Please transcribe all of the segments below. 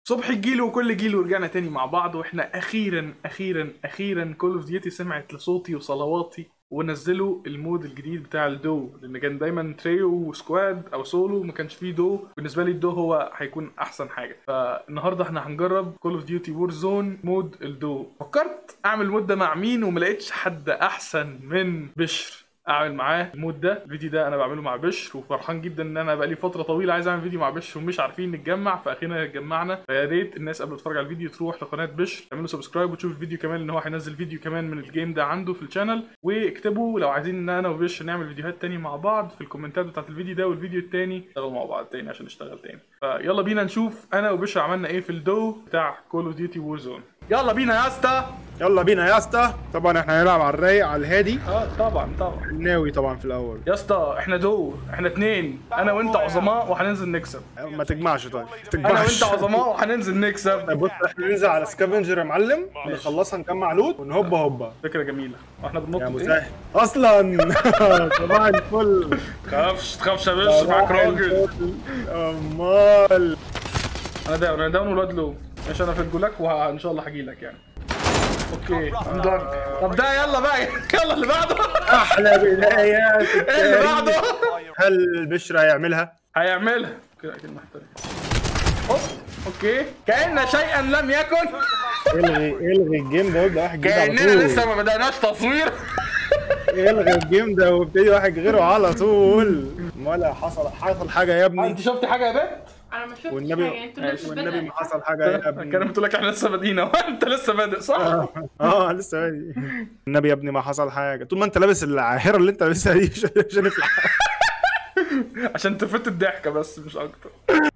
صبح الجيل وكل جيل ورجعنا تاني مع بعض واحنا اخيرا اخيرا اخيرا كول اوف ديوتي سمعت لصوتي وصلواتي ونزلوا المود الجديد بتاع الدو لان كان دايما تريو وسكواد او سولو ما كانش فيه دو بالنسبه لي الدو هو هيكون احسن حاجه فالنهارده احنا هنجرب كول اوف ديوتي وور زون مود الدو فكرت اعمل المود ده مع مين وما لقيتش حد احسن من بشر اعمل معاه المود ده الفيديو ده انا بعمله مع بشر وفرحان جدا ان انا بقالي فتره طويله عايز اعمل فيديو مع بشر ومش عارفين نتجمع فاخيرا اتجمعنا فيا ريت الناس قبل ما تتفرج على الفيديو تروح لقناه بشر تعملوا سبسكرايب وتشوف الفيديو كمان ان هو هينزل فيديو كمان من الجيم ده عنده في الشانل واكتبوا لو عايزين ان انا وبشر نعمل فيديوهات تاني مع بعض في الكومنتات بتاعت الفيديو ده والفيديو التاني نشتغل مع بعض تاني عشان نشتغل تاني فيلا بينا نشوف انا وبشر عملنا ايه في الدو بتاع كول اوف ديوتي وور زون يلا بينا يا اسطى يلا بينا يا اسطى طبعا احنا هنلعب على الرايق على الهادي اه طبعا طبعا ناوي طبعا في الاول يا اسطى احنا دو احنا اتنين انا وانت عظماء وهننزل نكسب ما تجمعش طيب ما انا تجمعش وانت عظماء وهننزل نكسب بص احنا ننزل على سكافنجر يا معلم نخلصها نجمع لوت ونهوبا هوبا فكره جميله واحنا بننط يا ايه مسهل اصلا صباح الفل تخافش تخافش يا باشا معاك راجل الفل. امال انا داون انا داون والواد لو ماشي انا في الجولاك وان شاء الله هجي لك يعني اوكي I'm done. طب ده يلا بقى يلا اللي بعده احلى بدايات ايه اللي بعده هل بشرى هيعملها؟ هيعملها كده اكيد محترم اوب اوكي كأن شيئا لم يكن الغي الغي الجيم ده وابدا واحد جديد على كأننا طول لسه ما بدأناش تصوير الغي الجيم ده وابتدي واحد غيره على طول ولا حصل حصل حاجه يا ابني انت شفت حاجه يا بنت؟ انا ما شفتش والنبي- حاجه انتوا لسه والنبي ما بدأت. حصل حاجه يا ابني كان بتقول لك احنا لسه بادئين وانت لسه بادئ صح؟ اه اه لسه بادئ النبي يا ابني ما حصل حاجه طول ما انت لابس العاهره اللي انت لابسها دي مش مش هنفلح عشان تفت الضحكه بس مش اكتر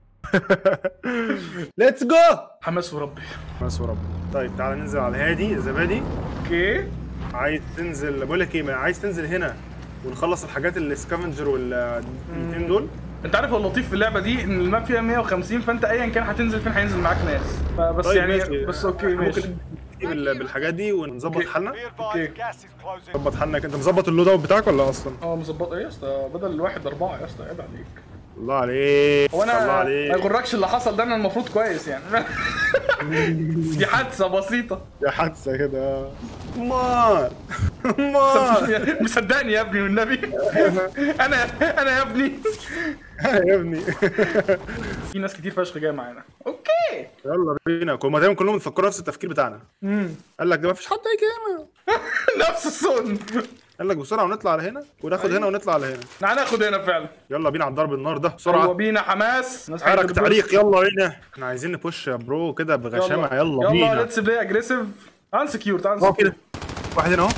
ليتس جو حماس وربي بس ورب طيب تعالى ننزل على الهادي الزبادي اوكي عايز تنزل بقول لك ايه ما عايز تنزل هنا ونخلص الحاجات السكافنجر والاثنين دول انت عارف اللطيف في اللعبه دي ان الماب فيها 150 فانت ايا كان هتنزل فين هينزل معاك ناس فبس طيب يعني ماشي. بس اوكي إحنا ماشي ممكن نبتدي بال- بالحاجات دي ونظبط أوكي. حالنا اوكي نظبط حالنا انت مظبط اللود اوت بتاعك ولا اصلا اه مظبط ايه يا اسطى بدل الواحد اربعه يا اسطى عيب عليك الله عليك هو الله انا ما عليك يغركش اللي حصل ده انا المفروض كويس يعني دي حادثه بسيطه يا حادثه كده مار مار مصدقني يا ابني والنبي انا انا يا ابني يا ابني في ناس كتير فشخ جايه معانا اوكي يلا بينا كل ما دايما كلهم بيفكروا نفس التفكير بتاعنا قال لك ده ما فيش حد هيجي هنا نفس الصوت قال لك بسرعه ونطلع على هنا وناخد هنا ونطلع على هنا احنا هناخد هنا فعلا يلا بينا على ضرب النار ده هو بسرعه بينا حماس ناس حرك هيدبسوا. تعليق يلا بينا احنا عايزين نبوش يا برو كده بغشامه يلا, يلا بينا ليتس بلاي اجريسيف تعال سكيور تعال اهو سكيور كده واحد هنا اهو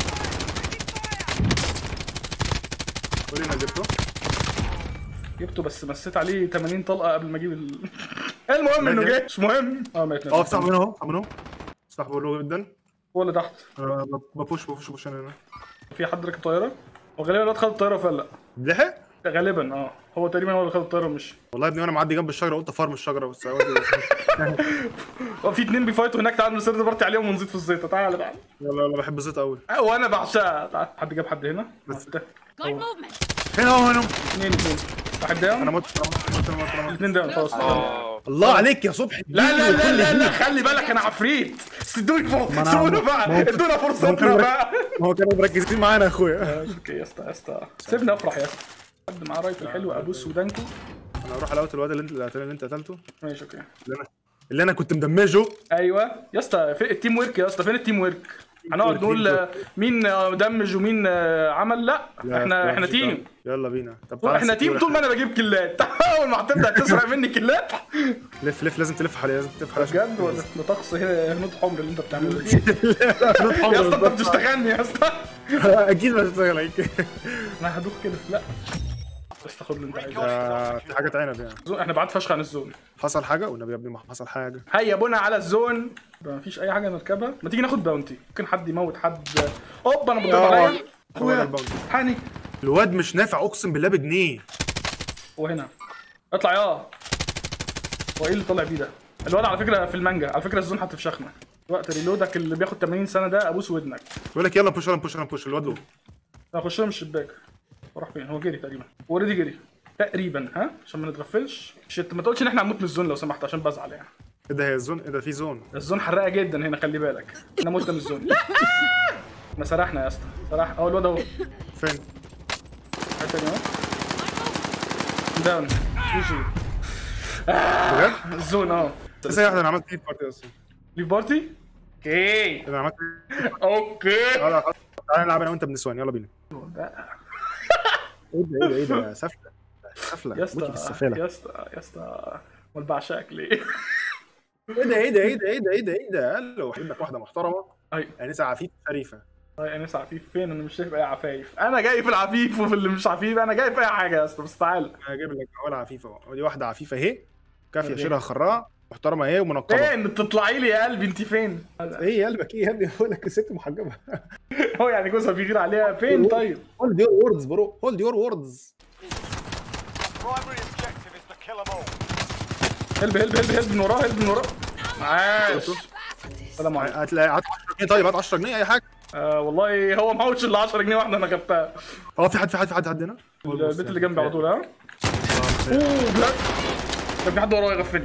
قول لنا جبته جبته بس مسيت عليه 80 طلقه قبل ما اجيب ال... المهم انه جه مش مهم اه مات اه مات صاحبي هنا اهو صاحبي هنا اهو صاحبي له جدا هو اللي تحت آه، ببوش ببوش ببوش انا هنا في حد راكب طياره وغالبا الواد خد الطياره وفلق لحق غالبا اه هو تقريبا هو اللي خد الطياره ومشي والله يا ابني وانا معدي جنب الشجره قلت افارم الشجره بس هو دي- هو في اتنين بيفايتوا هناك تعالوا نسرد بارتي عليهم ونزيد في الزيطه تعالى تعالى يلا يلا بحب الزيت قوي آه، وانا بعشقها تعال. حد جاب حد هنا بس. ده. Good movement. هنا اهو هنا اتنين اتنين واحد انا داون مت أنا مت أنا مت أنا مت اتنين داون خلاص الله عليك يا صبحي لا لا لا لا لا خلي بالك انا عفريت ادوني فرصه أنا- سيبونا بقى ما هو- ادونا ما هو فرصتنا كانوا بقى ما هو كانوا مركزين معانا يا اخويا اوكي يا اسطى يا اسطى سيبني افرح يا اسطى حد معاه رايفل حلو ابوس ودانكو انا هروح الاوت الواد اللي انت اللي انت قتلته ماشي اوكي اللي انا اللي انا كنت مدمجه ايوه يا اسطى في التيم ورك يا اسطى فين التيم ورك هنقعد نقول آه، مين آه، دمج ومين آه، عمل لا لا، احنا لا، احنا مش تيم هتعرف. يلا بينا طب تعالى احنا تيم نسكيور طول ما انا بجيب كلات اول ما هتبدا تسرق مني كلات لف لف لازم تلف حوالي لازم تلف حوالي بجد ولا ده طقس هنا هنود حمر اللي انت بتعمله ده. يا اسطى انت بتشتغلني يا اسطى اكيد مش هشتغل عليك انا هدوخ كده لا بس تاخد اللي انت عايزه آه، في حاجه عنب يعني زون- احنا بعد فشخ عن الزون حصل حاجه والنبي يا ابني ما حصل حاجه هيا بنا على الزون ما فيش اي حاجه نركبها ما تيجي ناخد باونتي ممكن حد يموت حد اوب انا بضرب آه. عليا هو ده اخويا الباونتي. حاني الواد مش نافع اقسم بالله بجنيه وهنا اطلع يا هو ايه اللي طالع بيه ده الواد على فكره في المانجا على فكره الزون هتفشخنا وقت ريلودك اللي بياخد 80 سنه ده ابوس ودنك بيقول لك يلا بوش يلا بوش يلا بوش الواد له هخش له من الشباك راح فين هو جري تقريبا اوريدي جري تقريبا ها عشان ما نتغفلش شت ما تقولش ان احنا هنموت من الزون لو سمحت عشان بزعل يعني ايه ده هي الزون ايه ده في زون الزون حراقه جدا هنا خلي بالك انا مت من الزون احنا سرحنا يا اسطى سرح اهو الواد اهو فين حاجه تانية اهو داون جي بجد الزون اهو ثانية واحدة انا عملت ايه بارتي اصلا ليف بارتي اوكي انا عملت اوكي تعالى خلاص. تعالى نلعب انا وانت بنسوان يلا بينا ايه ده ايه ده ايه ده سفلة سفلة يا بوتي في اسطى السفالة يا اسطى يا اسطى امال بعشقك ليه؟ ايه ده ايه ده ايه ده ايه ده ايه ده ايه ده قال له هجيب لك واحدة محترمة اي انسة عفيف شريفة اي انس عفيف فين انا مش شايف اي عفايف انا جاي في العفيف وفي اللي مش عفيف انا جاي في اي حاجه يا اسطى بس تعال انا هجيب لك اول عفيفة اهو ودي واحدة عفيفة اهي كافية ودي. شيلها خراء محترمة اهي ومنقبة فين تطلعي لي يا قلبي انت فين؟ ايه يا قلبك ايه يا ابني بقول لك الست محجبة هو يعني جوزها بيغير عليها فين طيب؟ هولد يور ووردز برو هولد يور ووردز Primary objective is to kill them all. هلب هلب هلب هلب من وراه هلب من وراه عاش سلام عليكم هتلاقي هات 10 جنيه طيب هات 10 جنيه اي حاجة آه والله هو معهوش الا 10 جنيه واحده انا خدتها اه في حد في حد في حد عندنا البيت اللي جنبي على طول ها اوه بجد كان في حد ورايا يغفلني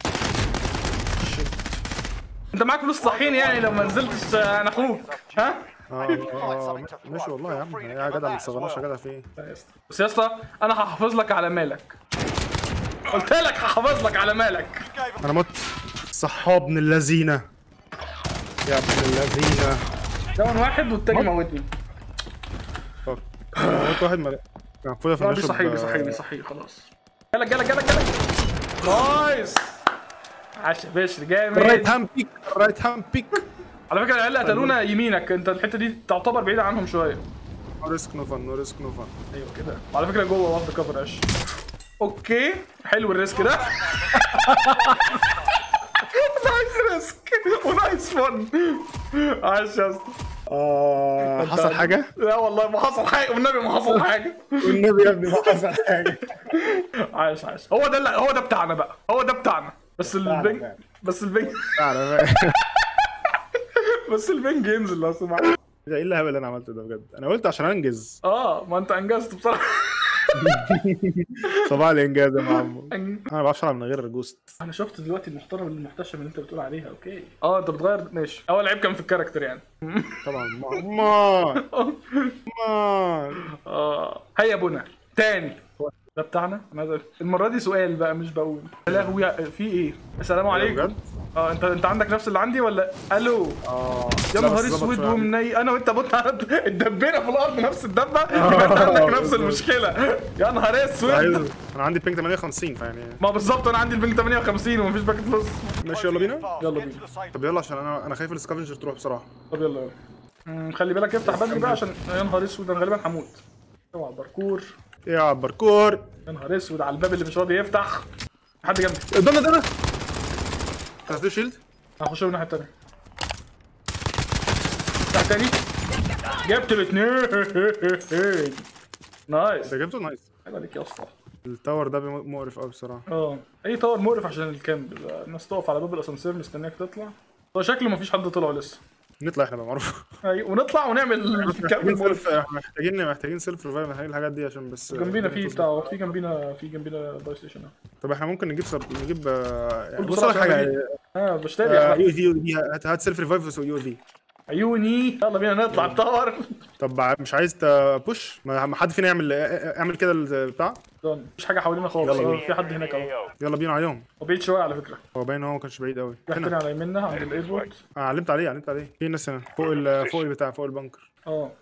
انت معاك فلوس صحيين يعني لو ما نزلتش آه، انا اخوك ها؟ اه اه ماشي والله يا عم يا جدع ما تصغرناش يا جدع في ايه لا يا اسطى. بس يا اسطى انا هحافظ لك على مالك قلت لك هحافظ لك على مالك انا مت صحاب ابن اللذينه يا ابن اللذينه داون واحد والتاني موتني فك. أنا قلت واحد ما المفروض لا بيصحي بيصحي بيصحي خلاص جالك جالك جالك جالك نايس عاش يا باشا الرايت جامد هاند بيك الرايت هاند بيك على فكره العيال قتلونا يمينك انت الحته دي تعتبر بعيده عنهم شويه نو ريسك نو فن نو ريسك نو فن ايوه كده وعلى فكره جوه واخد كفر عش اوكي حلو الريسك ده نايس ريسك ونايس فن عاش يا اسطى اه حصل حاجه لا والله ما حصل حاجه والنبي ما حصل حاجه والنبي يا ابني ما حصل حاجه عايش عايش هو ده اللي هو ده بتاعنا بقى هو ده بتاعنا بس البنج فعلا. بس البنج فعلا بس البنج ينزل لو سمحت ده ايه الهبل اللي انا عملته ده بجد انا قلت عشان انجز اه ما انت انجزت بصراحه صباح الانجاز يا معمو أن- انا ما بعرفش العب من غير الجوست انا شفت دلوقتي المحترم المحتشم اللي انت بتقول عليها اوكي اه انت بتغير ماشي اول عيب كان في الكاركتر يعني طبعا مان مان اه هيا بنا تاني ده بتاعنا أنا عايز أقول- المره دي سؤال بقى مش بقول يا لهوي في ايه السلام عليكم بجد اه انت انت عندك نفس اللي عندي ولا الو اه يا لا، نهار بس ظبط اسود شوية عندي. ومني انا وانت بط اتدبينا في الارض نفس الدبه يبقى انت عندك نفس بالظبط. المشكله يا نهار اسود عايز- انا عندي بينج 58 فيعني ما بالظبط انا عندي البنك 58 ومفيش باكت بلس ماشي يلا بينا يلا Get بينا. to the safe طب يلا عشان انا انا خايف السكافنجر تروح بسرعه طب يلا يلا مم، خلي بالك افتح بدري بقى عشان يا نهار اسود انا غالبا هموت اوعى باركور يا بركور يا نهار اسود على الباب اللي مش راضي يفتح حد جنبي قدامنا قدامنا تاخد شيلد هخش له الناحيه التانيه افتح تاني جبت الاثنين نايس انت جبته نايس عيب عليك يا اسطى التاور ده بي- مقرف قوي بصراحه اه اي تاور مقرف عشان الكامب بقى. الناس تقف على باب الاسانسير مستنياك تطلع هو شكله مفيش حد طلع لسه نطلع احنا بقى معروف ايوه ونطلع ونعمل الكامب محتاجين المقرف سيلف احنا محتاجين محتاجين سيلف ريفايف محتاجين الحاجات دي عشان بس جنبينا في بتاع في جنبينا في جنبينا باي ستيشن اهو. طب احنا ممكن نجيب سب... نجيب آه، يعني قول بص بسرعة لك حاجه عشان اه بشتري آه، أحلى. يو في يو في هات هات سيلف ريفايف يو في عيوني يلا بينا نطلع التاور طب مش عايز تبوش ما ما حد فينا يعمل اعمل كده البتاع دون. مفيش حاجه حوالينا خالص يلا آه، بينا. في حد هناك اهو يلا بينا عليهم هو بعيد شويه على فكره هو باين هو ما كانش بعيد قوي في واحد تاني هنا على يمنا عند الايربورت آه، علمت عليه علمت عليه في ناس هنا فوق ال... فوق البتاع فوق البنكر اه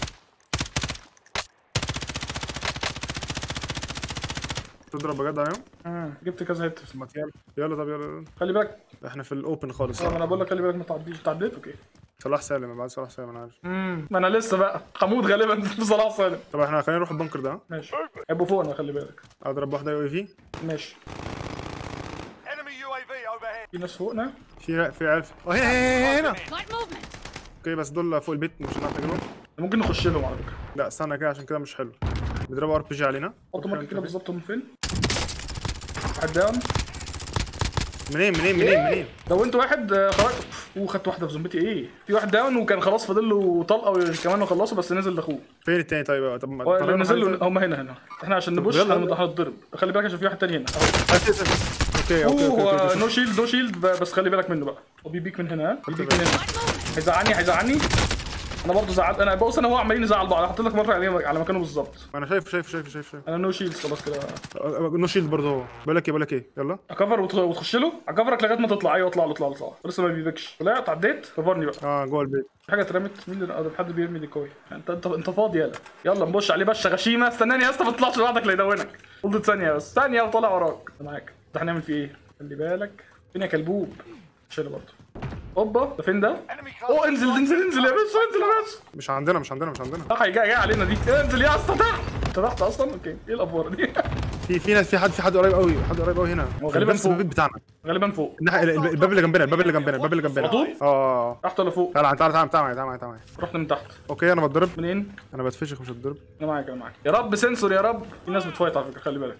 تضرب بجد عليهم مم. جبت كذا هيت ما يلا يلا طب يلا يلا. خلي بالك احنا في الاوبن خالص اه ما انا بقول لك خلي بالك ما تعديش تعديت اوكي صلاح سالم بعد صلاح سالم انا عارف امم ما انا لسه بقى هموت غالبا بصلاح سالم طب احنا خلينا نروح البنكر ده ها؟ ماشي هيبقوا فوقنا خلي بالك اضرب واحده يو اي في ماشي Enemy UAV overhead. في ناس فوقنا في في عيال اه هنا هنا هنا Light movement. اوكي بس دول فوق البيت مش هنعرف نجيبهم ممكن نخش لهم على فكره لا استنى كده عشان كده مش حلو بيضربوا ار بي جي علينا حط مارك كده بالظبط من فين واحد داون منين منين منين منين لو انت واحد آه، خرجت وخدت واحده في زومبتي ايه في واحد داون وكان خلاص فاضل له طلقه كمان وخلصه بس نزل لاخوه فين التاني طيب طب ما هو طب اللي نزل حاجة- له هم هنا هنا احنا عشان نبوش يلا. هنض- هنتضرب خلي بالك عشان في واحد تاني هنا اهو عايز تقسم. اوكي اوكي اوكي, اوه أوكي. نو شيلد نو شيلد بس خلي بالك منه بقى هو بيبيك من هنا ها بيبيك من هنا هيزعلني هيزعلني انا برضه زعلت انا بص انا هو عمالين نزعل بعض حاطط لك مره على على مكانه بالظبط انا شايف شايف شايف شايف شايف انا نو شيلد خلاص كده نو شيلد برضه هو بقول لك ايه بقول لك ايه يلا اكفر وتخ- وتخش له اكفرك لغايه ما تطلع ايوه اطلع له اطلع له اطلع له. لسه ما بيبيكش طلعت عديت كفرني بقى اه جوه البيت في حاجه اترمت مين اللي ده حد بيرمي ديكوي انت انت انت فاضي يلا يلا نبش عليه بشه غشيمه استناني يا اسطى ما تطلعش لوحدك لا يدونك فضلت ثانيه بس ثانيه وطلع وراك أنا معاك ده هنعمل فيه ايه خلي بالك فين يا كلبوب شيله برضه اوبا ده فين ده Enemy close. اوه انزل انزل انزل يا باشا انزل يا باشا مش عندنا مش عندنا مش عندنا صح جاي جاي علينا دي انزل يا اسطى تحت انت تحت اصلا اوكي ايه الافوره دي في في ناس في حد في حد قريب قوي حد قريب قوي هنا هو في غالباً نفس فوق. البيت بتاعنا غالبا فوق الناحية الب- الباب اللي جنبنا الباب اللي جنبنا الباب اللي جنبنا على طول؟ اه تحت ولا فوق تعالى تعالى تعالى تعالى تعالى تعالى رحنا من تحت اوكي انا بتضرب منين انا بتفشخ مش بتضرب انا معاك انا معاك يا رب سنسور يا رب في ناس بتفايت على فكره خلي بالك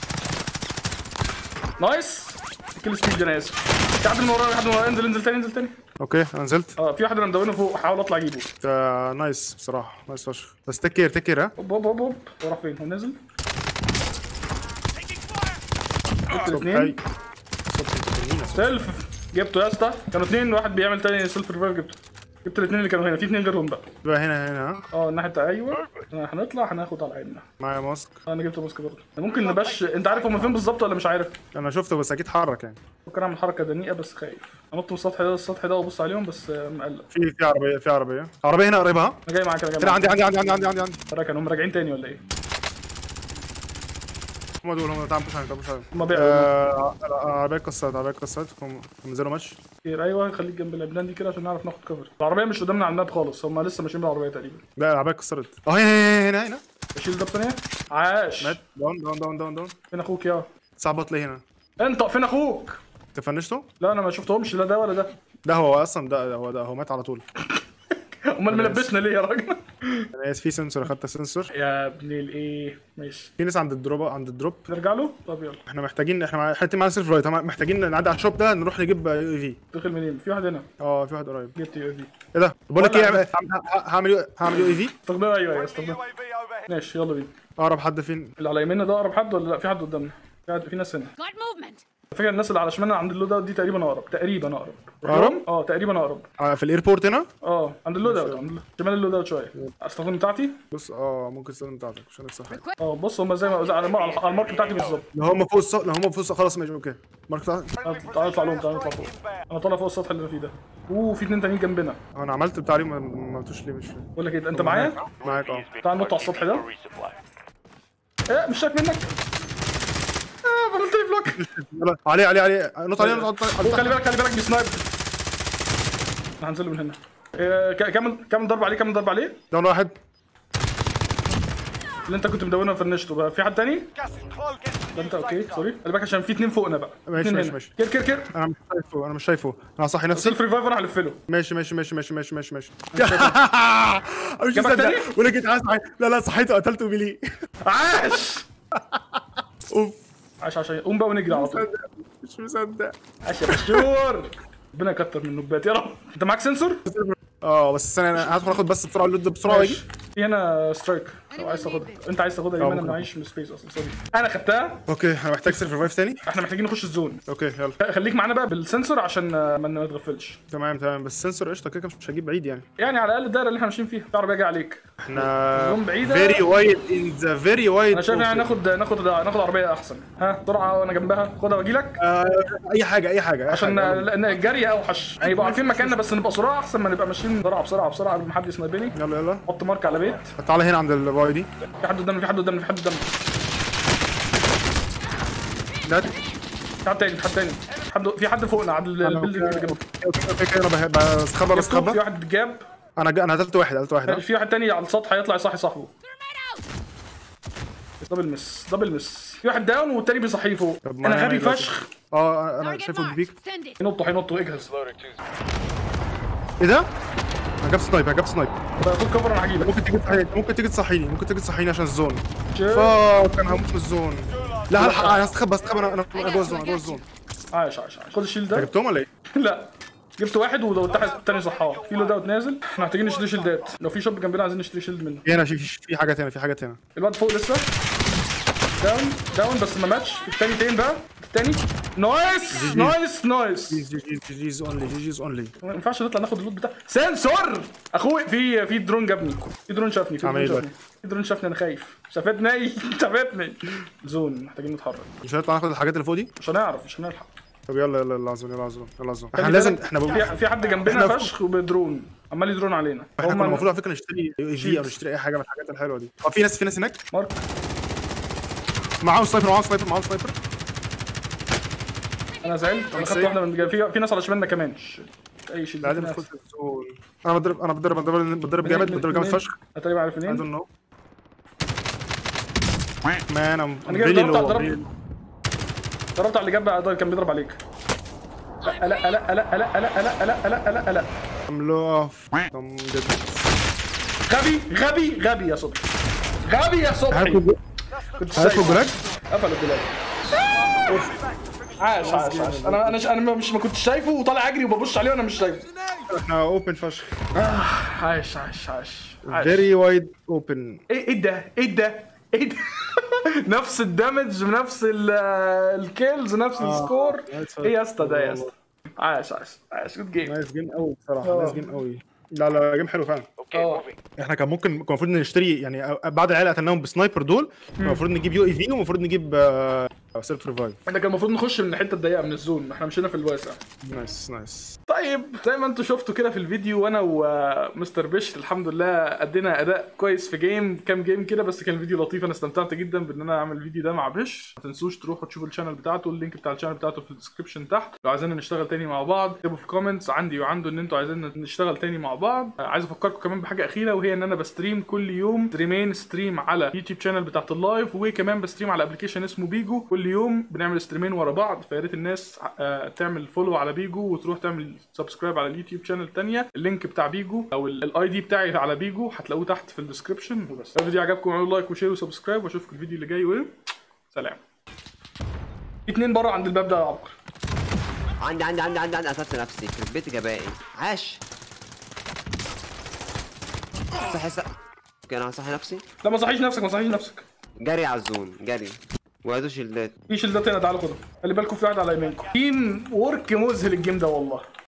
نايس كل سبيد انا اسف في حد من ورايا في حد من ورايا انزل انزل تاني انزل تاني اوكي انا نزلت اه في واحد انا مدونه فوق هحاول اطلع اجيبه ده نايس بصراحه نايس فشخ بس تك كير تك كير ها هوب هوب هوب هوب هو راح فين هو نازل جبت صبحي الاثنين صبحي انت سيلف جبته يا اسطى كانوا اثنين واحد بيعمل تاني سيلف ريفايف جبته جبت الاثنين اللي كانوا هنا في اثنين غيرهم بقى بقى هنا هنا ها اه الناحيه التانية ايوه آه، هنطلع هناخد على عيننا معايا ماسك آه، انا جبت ماسك برضه ممكن نبش انت عارف هم فين بالظبط ولا مش عارف انا شفته بس اكيد حرك يعني ممكن اعمل حركه دنيئه بس خايف انط من السطح ده للسطح ده وابص عليهم بس آه، مقلق في في عربيه في عربيه عربيه هنا قريبه ها انا جاي معاك انا جاي هنا معاك عندي عندي عندي عندي عندي عندي وراك هم راجعين تاني ولا ايه؟ هم دول هم تعال بوش عليهم تعال بوش عليهم هم بيعوا آه، العربيه اتكسرت العربيه اتكسرت هم هم نزلوا ماشي كتير ايوه خليك جنب اللبنان دي كده عشان نعرف ناخد كفر العربيه مش قدامنا على الماب خالص هم لسه ماشيين بالعربيه تقريبا لا العربيه اتكسرت اه هنا هنا هنا هنا اشيل ده ثانيه عاش مات داون داون داون داون داون فين اخوك يا صعب اطلع هنا انت فين اخوك انت فنشته؟ لا انا ما شفتهمش لا ده ولا ده ده هو اصلا ده هو ده هو مات على طول امال ملبسنا ليه يا راجل انا اسف في سنسور اخدت سنسور يا ابن الايه ماشي في ناس عند الدروب عند الدروب نرجع له طب يلا احنا محتاجين احنا مع... حتى معانا سيلف رايت محتاجين نعدي على الشوب ده نروح نجيب يو اي في دخل منين في واحد هنا اه في واحد قريب جبت يو في ايه ده بقول لك ولا ايه عندك. هعمل- هعمل يو- هعمل يو اي في استخدمها ايوه ايوه Friendly استخدمها UAV overhead. ماشي يلا بينا اقرب حد فين اللي على يميننا ده اقرب حد ولا لا في حد قدامنا في حد في ناس هنا Got movement. فكرة الناس اللي على شمالنا عند اللود اوت دي تقريبا اقرب تقريبا اقرب أقرب؟ اه تقريبا اقرب آه، في الايربورت هنا اه عند اللود اوت عند شمال اللود اوت شويه استخدم بتاعتي بص اه ممكن تستخدم بتاعتك عشان نفسها حاجه اه بص هم زي ما زي على على على المارك بتاعتي بالظبط لو هم فوق السطح لو هم فوق السطح خلاص ماشي اوكي مارك بتاعك Friendly تعال نطلع لهم precision تعال نطلع فوق inbound. انا طالع فوق السطح اللي انا فيه ده اوه في اتنين تانيين جنبنا هو انا عملت بتاع عليهم ما ما عملتوش ليه مش فاهم بقول لك ايه انت معايا معاك اه تعال نط على السطح ده ايه مش شايف منك اه فضلت لي بلوك يلا عليه عليه عليه نط عليه نط عليه خلي بالك خلي بالك بيسنايب انا هنزله من هنا إيه، ك- كمل كمل ضرب عليه كمل ضرب عليه داون واحد اللي انت كنت مدونه وفنشته بقى في حد تاني Gas is close. Get to ده the انت safe اوكي zone. سوري خلي بالك عشان في اتنين فوقنا بقى ماشي، اتنين ماشي، هنا. ماشي. كير كير كير انا مش شايفه انا مش شايفه انا هصحي نفسي سيلف ريفايف انا هلف له ماشي ماشي ماشي ماشي ماشي ماشي ماشي مش جابك تاني؟ مصدق ولا جيت عايز لا لا صحيته قتلته بليه عاش اوف عاش عاش قوم بقى ونجري على طول مصدق مش مصدق عاش يا بشور ربنا يكتر من النوبات يا رب انت معاك سنسور؟ اه بس استنى انا هدخل اخد بس بسرعه اللود بسرعه واجي في هنا سترايك لو عايز تاخدها انت عايز تاخدها يبقى انا ممكن. معيش من سبيس اصلا سوري انا خدتها اوكي انا محتاج سيلف ريفايف تاني احنا محتاجين نخش الزون اوكي يلا خليك معانا بقى بالسنسور عشان آه، ما نتغفلش تمام تمام بس السنسور قشطه كده كده مش هجيب بعيد يعني يعني على الاقل الدايره اللي احنا ماشيين فيها في عربيه جايه عليك احنا زون بعيدة. فيري وايد ان ذا فيري وايد انا شايف يعني ناخد ناخد ناخد عربيه احسن ها بسرعه وانا جنبها خدها واجي لك اي حاجه اي حاجه أي عشان حاجة. لان الجري اوحش يعني يبقوا عارفين مكاننا بس نبقى سرعه احسن ما نبقى ماشيين بسرعه بسرعه بسرعه قبل ما حد يسنايبني يلا يلا حط مارك على بيت تعالى هنا عند الواي دي في حد قدامنا في حد قدامنا في حد قدامنا ده في حد تاني في حد تاني حد في حد فوقنا عند البيلدنج اللي جنبنا اوكي اوكي كده انا بح- بستخبى في بستخبى واحد جاب انا ج- انا قتلت واحد قتلت واحد ها؟ في واحد تاني على السطح هيطلع يصحي صاحبه دبل مس دبل مس في واحد داون والتاني بيصحيه فوق طب ما انا أنا غبي دلوقتي. فشخ اه انا Target شايفه marked. بيبيك Send it. ينطوا هينطوا اجهز ايه ده؟ انا جبت سنايب انا جبت سنايب طيب خد كفر انا هجيبك ممكن تيجي تصحيني ممكن تيجي تصحيني ممكن تيجي تصحيني عشان الزون شير. فاك انا هموت من الزون لا هلحق انا هستخبى هستخبى انا انا أنا جوه الزون أنا جوه الزون عايش عايش عايش خد الشيلد انت ده جبتهم ولا ايه؟ لا جبت واحد والتاني التاني صحاه في لود اوت نازل احنا محتاجين نشتري شيلدات لو في شوب جنبنا عايزين نشتري شيلد منه في هنا في في- في حاجات هنا في حاجات هنا الواد فوق لسه داون داون بس ما ماتش التاني فين بقى التاني نايس نايس نايس جيز جيز جيز جيز اونلي جيز جيز اونلي ما ينفعش نطلع ناخد اللوت بتاع سنسور اخوي في في درون جابني في درون شافني في عامل درون إيه شافني في درون شافني انا خايف شافتني شافتني زون محتاجين نتحرك مش هنطلع ناخد الحاجات اللي فوق دي مش هنعرف مش هنلحق طب يلا يلا يلا عزوم يلا عزوم يلا عزوم خلي احنا لازم بالك، احنا ب- في, في حد جنبنا إحنا- فشخ وبدرون عمال يدرون علينا احنا هم كنا المفروض على فكره نشتري يو اي في او نشتري اي حاجه من الحاجات الحلوه دي اه في ناس في ناس هناك مارك معاهم سنايبر معاهم سنايبر معاهم سنايبر انا زعلت انا خدت إيه؟ واحده من في في ناس على شمالنا كمان ش- اي شيء بعدين ندخل في الزون انا بضرب انا بضرب بضرب بضرب جامد بضرب جامد فشخ تقريبا عارف I منين don't know مان ام انا جاي ضربت على ضربت ضربت على اللي جنب كان بيضرب عليك لا لا لا لا لا لا لا لا لا لا لا لا ام لوف غبي غبي غبي يا صبحي غبي يا صبحي كنت هاتوا شايف جولاج قفل الدولاب عاش عاش عاش انا انا انا مش ما كنتش شايفه وطالع اجري وببص عليه وانا مش شايفه احنا اوبن فشخ عاش عاش عاش عاش فيري وايد اوبن ايه ايه ده ايه ده ايه ده نفس الدمج نفس ال- الكيلز نفس السكور نايس. ايه يا اسطى ده يا اسطى عاش عاش عاش جود جيم نايس جيم قوي بصراحه آه. نايس جيم قوي لا لا جيم حلو فعلا Okay, Oh. moving. احنا كان ممكن كان المفروض نشتري يعني بعد العيال قتلناهم بسنايبر دول كان المفروض نجيب يو اي في ومفروض نجيب سيلف ريفايف احنا كان المفروض نخش من الحته الضيقه من الزون احنا مشينا في الواسع نايس نايس طيب زي ما انتم شفتوا كده في الفيديو وانا ومستر بيش الحمد لله ادينا اداء كويس في جيم كام جيم كده بس كان الفيديو لطيف انا استمتعت جدا بان انا اعمل الفيديو ده مع بيش ما تنسوش تروحوا تشوفوا الشانل بتاعته اللينك بتاع الشانل بتاعته في الديسكربشن تحت لو عايزين نشتغل تاني مع بعض اكتبوا في الكومنتس عندي وعنده ان انتوا عايزين نشتغل تاني مع بعض آه، عايز افكركم كمان بحاجه اخيره وهي ان انا بستريم كل يوم ستريمين ستريم على يوتيوب شانل بتاعت اللايف وكمان بستريم على ابلكيشن اسمه بيجو كل يوم بنعمل ستريمين ورا بعض فيا ريت الناس آه، تعمل فولو على بيجو وتروح تعمل سبسكرايب على اليوتيوب شانل تانية اللينك بتاع بيجو او الاي دي بتاعي على بيجو هتلاقوه تحت في الديسكربشن وبس لو الفيديو عجبكم اعملوا لايك وشير وسبسكرايب واشوفكم الفيديو اللي جاي و سلام في اتنين بره عند الباب ده يا عبقر عندي عندي عندي عندي عندي قتلت نفسي يخرب بيت جبائي عاش صحي صحي اوكي انا هصحي نفسي لا ما صحيش نفسك ما صحيش نفسك جري على الزون جري وادو شيلدات في شيلدات هنا تعالوا خدهم خلي بالكم في واحد على يمينكم تيم ورك مذهل الجيم ده والله